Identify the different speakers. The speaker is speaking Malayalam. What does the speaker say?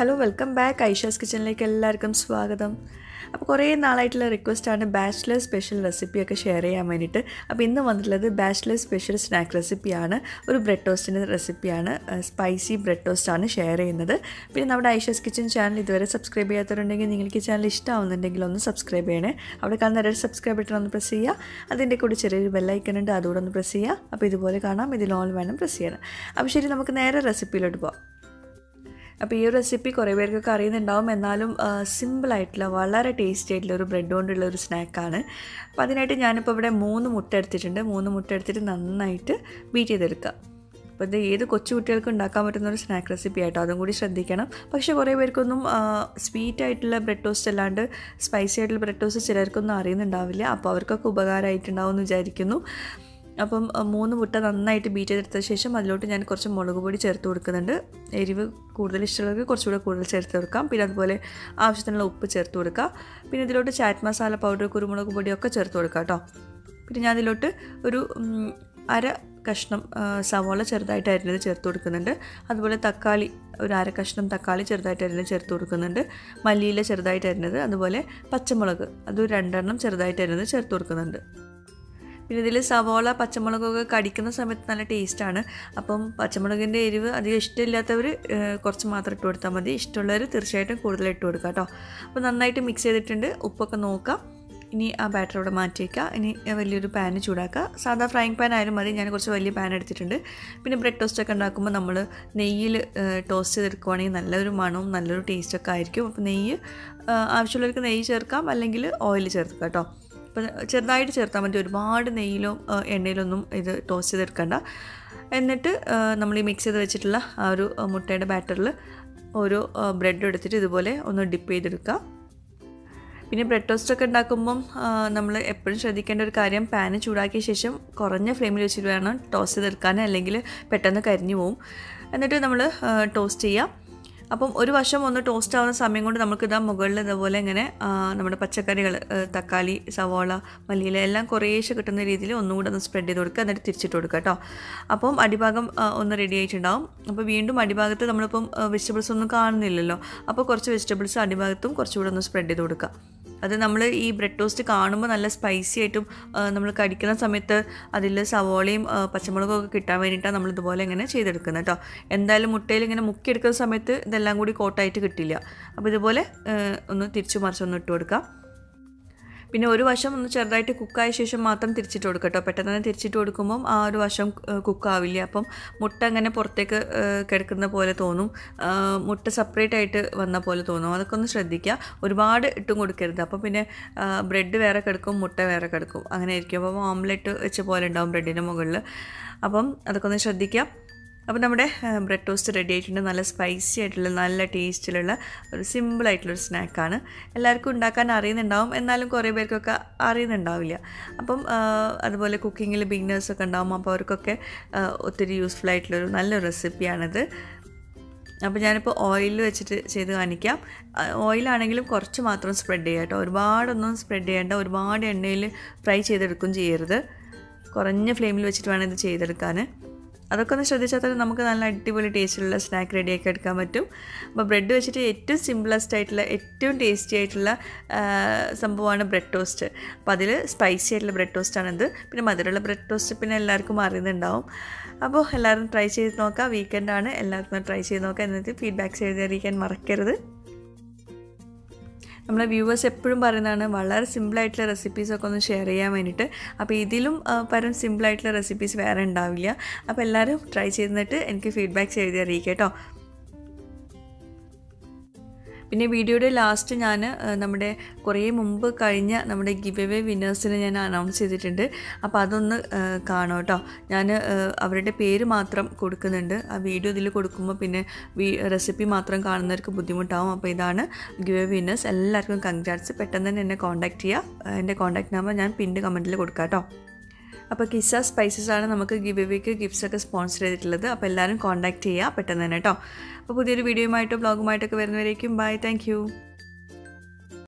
Speaker 1: ഹലോ വെൽക്കം ബാക്ക് ഐഷാസ് കിച്ചണിലേക്ക് എല്ലാവർക്കും സ്വാഗതം അപ്പോൾ കുറേ നാളായിട്ടുള്ള റിക്വസ്റ്റാണ് ബാച്ചിലർ സ്പെഷ്യൽ റെസിപ്പിയൊക്കെ ഷെയർ ചെയ്യാൻ വേണ്ടിയിട്ട് അപ്പോൾ ഇന്ന് വന്നിട്ടുള്ളത് ബാച്ചിലർ സ്പെഷ്യൽ സ്നാക്ക് റെസിപ്പിയാണ് ഒരു ബ്രെഡ് ടോസ്റ്റിൻ്റെ റെസിപ്പിയാണ് സ്പൈസി ബ്രെഡ് ടോസ്റ്റാണ് ഷെയർ ചെയ്യുന്നത് പിന്നെ നമ്മുടെ ഐഷാസ് കിച്ചൺ ചാനൽ ഇതുവരെ സബ്സ്ക്രൈബ് ചെയ്യാത്തവരുണ്ടെങ്കിൽ നിങ്ങൾക്ക് ഈ ചാനൽ ഇഷ്ടമാവുന്നുണ്ടെങ്കിൽ ഒന്ന് സബ്സ്ക്രൈബ് ചെയ്യണേ അവിടെ കാണുന്ന റെഡ് സബ്സ്ക്രൈബ് ബട്ടൺ ഒന്ന് പ്രസ് ചെയ്യുക അതിൻ്റെ കൂടി ചെറിയൊരു ബെല്ലൈക്കൺ ഉണ്ട് അതുകൂടെ ഒന്ന് പ്രസ് ചെയ്യുക അപ്പോൾ ഇതുപോലെ കാണാം ഇതിൽ ഓൾ വേണം പ്രസ് ചെയ്യണം അപ്പോൾ ശരി നമുക്ക് നേരെ റെസിപ്പിയിലോട്ട് പോകാം അപ്പോൾ ഈ ഒരു റെസിപ്പി കുറേ പേർക്കൊക്കെ അറിയുന്നുണ്ടാവും എന്നാലും സിമ്പിളായിട്ടുള്ള വളരെ ടേസ്റ്റി ആയിട്ടുള്ള ഒരു ബ്രെഡ് കൊണ്ടുള്ള ഒരു സ്നാക്കാണ് അപ്പോൾ അതിനായിട്ട് ഞാനിപ്പോൾ ഇവിടെ മൂന്ന് മുട്ട എടുത്തിട്ടുണ്ട് മൂന്ന് മുട്ട എടുത്തിട്ട് നന്നായിട്ട് ബീറ്റ് ചെയ്തെടുക്കുക അപ്പോൾ ഇത് ഏത് കൊച്ചു കുട്ടികൾക്ക് ഉണ്ടാക്കാൻ പറ്റുന്ന ഒരു സ്നാക്ക് റെസിപ്പി ആയിട്ടോ അതും കൂടി ശ്രദ്ധിക്കണം പക്ഷേ കുറേ പേർക്കൊന്നും സ്വീറ്റ് ആയിട്ടുള്ള ബ്രെഡ് ടോസ്റ്റ് അല്ലാണ്ട് സ്പൈസി ആയിട്ടുള്ള ബ്രെഡ് ടോസ്റ്റ് ചിലർക്കൊന്നും അറിയുന്നുണ്ടാവില്ല അപ്പോൾ അവർക്കൊക്കെ ഉപകാരമായിട്ടുണ്ടാവും എന്ന് വിചാരിക്കുന്നു അപ്പം മൂന്ന് മുട്ട നന്നായിട്ട് ബീറ്റ് ചെയ്തെടുത്ത ശേഷം അതിലോട്ട് ഞാൻ കുറച്ച് മുളക് പൊടി ചേർത്ത് കൊടുക്കുന്നുണ്ട് എരിവ് കൂടുതൽ ഇഷ്ടമുള്ളവർക്ക് കുറച്ചുകൂടെ കൂടുതൽ ചേർത്ത് കൊടുക്കാം പിന്നെ അതുപോലെ ആവശ്യത്തിനുള്ള ഉപ്പ് ചേർത്ത് കൊടുക്കുക പിന്നെ ഇതിലോട്ട് ചാറ്റ് മസാല പൗഡർ കുരുമുളക് പൊടിയൊക്കെ ചേർത്ത് കൊടുക്കുക കേട്ടോ പിന്നെ ഞാൻ ഇതിലോട്ട് ഒരു അര കഷ്ണം സവോള ചെറുതായിട്ട് അരിഞ്ഞത് ചേർത്ത് കൊടുക്കുന്നുണ്ട് അതുപോലെ തക്കാളി ഒരു അര കഷ്ണം തക്കാളി ചെറുതായിട്ട് അരിഞ്ഞത് ചേർത്ത് കൊടുക്കുന്നുണ്ട് മല്ലിയില ചെറുതായിട്ട് അരിഞ്ഞത് അതുപോലെ പച്ചമുളക് അത് രണ്ടെണ്ണം ചെറുതായിട്ട് അരിഞ്ഞത് ചേർത്ത് കൊടുക്കുന്നുണ്ട് പിന്നെ ഇതിൽ സവോള പച്ചമുളകൊക്കെ കടിക്കുന്ന സമയത്ത് നല്ല ടേസ്റ്റാണ് അപ്പം പച്ചമുളകിൻ്റെ എരിവ് അധികം ഇഷ്ടമില്ലാത്തവർ കുറച്ച് മാത്രം ഇട്ട് കൊടുത്താൽ മതി ഇഷ്ടമുള്ളവർ തീർച്ചയായിട്ടും കൂടുതൽ ഇട്ട് കൊടുക്കുക കേട്ടോ അപ്പോൾ നന്നായിട്ട് മിക്സ് ചെയ്തിട്ടുണ്ട് ഉപ്പൊക്കെ നോക്കാം ഇനി ആ ബാറ്റർ അവിടെ മാറ്റി വയ്ക്കുക ഇനി വലിയൊരു പാന് ചൂടാക്കുക സാധാ ഫ്രൈങ് പാൻ ആയാലും മതി ഞാൻ കുറച്ച് വലിയ പാൻ എടുത്തിട്ടുണ്ട് പിന്നെ ബ്രെഡ് ടോസ്റ്റ് ഒക്കെ ഉണ്ടാക്കുമ്പോൾ നമ്മൾ നെയ്യിൽ ടോസ്റ്റ് ചെയ്തെടുക്കുവാണെങ്കിൽ നല്ലൊരു മണവും നല്ലൊരു ടേസ്റ്റൊക്കെ ആയിരിക്കും അപ്പോൾ നെയ്യ് ആവശ്യമുള്ളവർക്ക് നെയ്യ് ചേർക്കാം അല്ലെങ്കിൽ ഓയിൽ ചേർക്കുക കേട്ടോ അപ്പോൾ ചെറുതായിട്ട് ചേർത്താൽ മതി ഒരുപാട് നെയ്യിലോ എണ്ണയിലൊന്നും ഇത് ടോസ്റ്റ് ചെയ്തെടുക്കണ്ട എന്നിട്ട് നമ്മൾ ഈ മിക്സ് ചെയ്ത് വെച്ചിട്ടുള്ള ആ ഒരു മുട്ടയുടെ ബാറ്ററിൽ ഓരോ ബ്രെഡ് എടുത്തിട്ട് ഇതുപോലെ ഒന്ന് ഡിപ്പ് ചെയ്തെടുക്കുക പിന്നെ ബ്രെഡ് ടോസ്റ്റ് ഒക്കെ ഉണ്ടാക്കുമ്പം നമ്മൾ എപ്പോഴും ശ്രദ്ധിക്കേണ്ട ഒരു കാര്യം പാന് ചൂടാക്കിയ ശേഷം കുറഞ്ഞ ഫ്ലെയിമിൽ വെച്ചിട്ട് വേണം ടോസ്റ്റ് ചെയ്തെടുക്കാൻ അല്ലെങ്കിൽ പെട്ടെന്ന് കരിഞ്ഞു പോവും എന്നിട്ട് നമ്മൾ ടോസ്റ്റ് ചെയ്യാം അപ്പം ഒരു വശം ഒന്ന് ടോസ്റ്റ് ആവുന്ന സമയം കൊണ്ട് നമുക്ക് ഇതാ മുകളിൽ ഇതുപോലെ ഇങ്ങനെ നമ്മുടെ പച്ചക്കറികൾ തക്കാളി സവോള മല്ലിയില എല്ലാം കുറേശ്ശെ കിട്ടുന്ന രീതിയിൽ ഒന്നുകൂടെ ഒന്ന് സ്പ്രെഡ് ചെയ്ത് കൊടുക്കുക എന്നിട്ട് തിരിച്ചിട്ട് കൊടുക്കുക കേട്ടോ അപ്പം അടിഭാഗം ഒന്ന് റെഡി ആയിട്ടുണ്ടാവും അപ്പോൾ വീണ്ടും അടിഭാഗത്ത് നമ്മളിപ്പം വെജിറ്റബിൾസ് ഒന്നും കാണുന്നില്ലല്ലോ അപ്പോൾ കുറച്ച് വെജിറ്റബിൾസ് അടിഭാഗത്തും കുറച്ചുകൂടെ ഒന്ന് സ്പ്രെഡ് ചെയ്ത് കൊടുക്കുക അത് നമ്മൾ ഈ ബ്രെഡ് ടോസ്റ്റ് കാണുമ്പോൾ നല്ല സ്പൈസി ആയിട്ടും നമ്മൾ കടിക്കുന്ന സമയത്ത് അതിൽ സവോളയും പച്ചമുളകും ഒക്കെ കിട്ടാൻ വേണ്ടിയിട്ടാണ് നമ്മൾ ഇതുപോലെ ഇങ്ങനെ ചെയ്തെടുക്കുന്നത് കേട്ടോ എന്തായാലും മുട്ടയിൽ ഇങ്ങനെ മുക്കിയെടുക്കുന്ന സമയത്ത് ഇതെല്ലാം കൂടി കോട്ടായിട്ട് കിട്ടില്ല അപ്പോൾ ഇതുപോലെ ഒന്ന് തിരിച്ചു മറിച്ചൊന്ന് ഇട്ട് കൊടുക്കാം പിന്നെ ഒരു വശം ഒന്ന് ചെറുതായിട്ട് കുക്കായ ശേഷം മാത്രം തിരിച്ചിട്ട് കൊടുക്കുക കേട്ടോ പെട്ടെന്ന് തന്നെ തിരിച്ചിട്ട് കൊടുക്കുമ്പം ആ ഒരു വശം കുക്കാവില്ല അപ്പം മുട്ട അങ്ങനെ പുറത്തേക്ക് കിടക്കുന്ന പോലെ തോന്നും മുട്ട സെപ്പറേറ്റ് ആയിട്ട് വന്ന പോലെ തോന്നും അതൊക്കെ ഒന്ന് ശ്രദ്ധിക്കുക ഒരുപാട് ഇട്ടും കൊടുക്കരുത് അപ്പം പിന്നെ ബ്രെഡ് വേറെ കിടക്കും മുട്ട വേറെ കിടക്കും അങ്ങനെ ആയിരിക്കും അപ്പം ഓംലെറ്റ് വെച്ച പോലെ ഉണ്ടാവും ബ്രെഡിൻ്റെ മുകളിൽ അപ്പം അതൊക്കെ ഒന്ന് ശ്രദ്ധിക്കുക അപ്പോൾ നമ്മുടെ ബ്രെഡ് ടോസ്റ്റ് റെഡി ആയിട്ടുണ്ട് നല്ല സ്പൈസി ആയിട്ടുള്ള നല്ല ടേസ്റ്റിലുള്ള ഒരു സിമ്പിളായിട്ടുള്ളൊരു സ്നാക്കാണ് എല്ലാവർക്കും ഉണ്ടാക്കാൻ അറിയുന്നുണ്ടാവും എന്നാലും കുറേ പേർക്കൊക്കെ അറിയുന്നുണ്ടാവില്ല അപ്പം അതുപോലെ കുക്കിങ്ങിൽ ബിഗിനേഴ്സൊക്കെ ഉണ്ടാവും അപ്പോൾ അവർക്കൊക്കെ ഒത്തിരി യൂസ്ഫുൾ ആയിട്ടുള്ളൊരു നല്ലൊരു റെസിപ്പിയാണിത് അപ്പോൾ ഞാനിപ്പോൾ ഓയിൽ വെച്ചിട്ട് ചെയ്ത് കാണിക്കാം ഓയിലാണെങ്കിലും കുറച്ച് മാത്രം സ്പ്രെഡ് ചെയ്യുക കേട്ടോ ഒരുപാടൊന്നും സ്പ്രെഡ് ചെയ്യേണ്ട ഒരുപാട് എണ്ണയിൽ ഫ്രൈ ചെയ്തെടുക്കും ചെയ്യരുത് കുറഞ്ഞ ഫ്ലെയിമിൽ വെച്ചിട്ട് വേണം ഇത് ചെയ്തെടുക്കാൻ അതൊക്കെ ഒന്ന് ശ്രദ്ധിച്ചാൽ തന്നെ നമുക്ക് നല്ല അടിപൊളി ടേസ്റ്റിലുള്ള സ്നാക്ക് റെഡിയാക്കി എടുക്കാൻ പറ്റും അപ്പോൾ ബ്രെഡ് വെച്ചിട്ട് ഏറ്റവും സിമ്പിളസ്റ്റ് ആയിട്ടുള്ള ഏറ്റവും ടേസ്റ്റി ആയിട്ടുള്ള സംഭവമാണ് ബ്രെഡ് ടോസ്റ്റ് അപ്പോൾ അതിൽ സ്പൈസി ആയിട്ടുള്ള ബ്രെഡ് ടോസ്റ്റാണിത് പിന്നെ മധുരമുള്ള ബ്രെഡ് ടോസ്റ്റ് പിന്നെ എല്ലാവർക്കും അറിയുന്നുണ്ടാവും അപ്പോൾ എല്ലാവരും ട്രൈ ചെയ്ത് നോക്കാം വീക്കെൻഡാണ് എല്ലാവർക്കും ട്രൈ ചെയ്ത് നോക്കാം എന്നിട്ട് ഫീഡ്ബാക്ക്സ് എഴുതി അറിയിക്കാൻ മറക്കരുത് നമ്മളെ വ്യൂവേഴ്സ് എപ്പോഴും പറയുന്നതാണ് വളരെ സിമ്പിളായിട്ടുള്ള റെസിപ്പീസൊക്കെ ഒന്ന് ഷെയർ ചെയ്യാൻ വേണ്ടിയിട്ട് അപ്പോൾ ഇതിലും പരം സിമ്പിളായിട്ടുള്ള റെസിപ്പീസ് വേറെ ഉണ്ടാവില്ല അപ്പോൾ എല്ലാവരും ട്രൈ ചെയ്തിട്ട് എനിക്ക് ഫീഡ്ബാക്ക്സ് എഴുതി അറിയിക്കുക കേട്ടോ പിന്നെ വീഡിയോയുടെ ലാസ്റ്റ് ഞാൻ നമ്മുടെ കുറേ മുമ്പ് കഴിഞ്ഞ നമ്മുടെ ഗിവ് എവേ വിന്നേഴ്സിനെ ഞാൻ അനൗൺസ് ചെയ്തിട്ടുണ്ട് അപ്പോൾ അതൊന്ന് കാണാം കേട്ടോ ഞാൻ അവരുടെ പേര് മാത്രം കൊടുക്കുന്നുണ്ട് ആ വീഡിയോ ഇതിൽ കൊടുക്കുമ്പോൾ പിന്നെ റെസിപ്പി മാത്രം കാണുന്നവർക്ക് ബുദ്ധിമുട്ടാവും അപ്പോൾ ഇതാണ് ഗിവ് എവേ വിന്നേഴ്സ് എല്ലാവർക്കും കൺഗ്രാറ്റ്സ് പെട്ടെന്ന് തന്നെ എന്നെ കോൺടാക്റ്റ് ചെയ്യുക എൻ്റെ കോൺടാക്ട് നമ്പർ ഞാൻ പിൻ്റെ കമൻറ്റിൽ കൊടുക്കാം കേട്ടോ അപ്പോൾ കിസ്സ സ്പൈസസ് ആണ് നമുക്ക് ഗിവ് എവേക്ക് ഗിഫ്റ്റ്സ് ഒക്കെ സ്പോൺസർ ചെയ്തിട്ടുള്ളത് അപ്പോൾ എല്ലാവരും കോൺടാക്ട് ചെയ്യുക പെട്ടെന്ന് തന്നെ കേട്ടോ അപ്പോൾ പുതിയൊരു വീഡിയോയുമായിട്ടോ ബ്ലോഗുമായിട്ടൊക്കെ വരുന്നവരേക്കും ബൈ താങ്ക്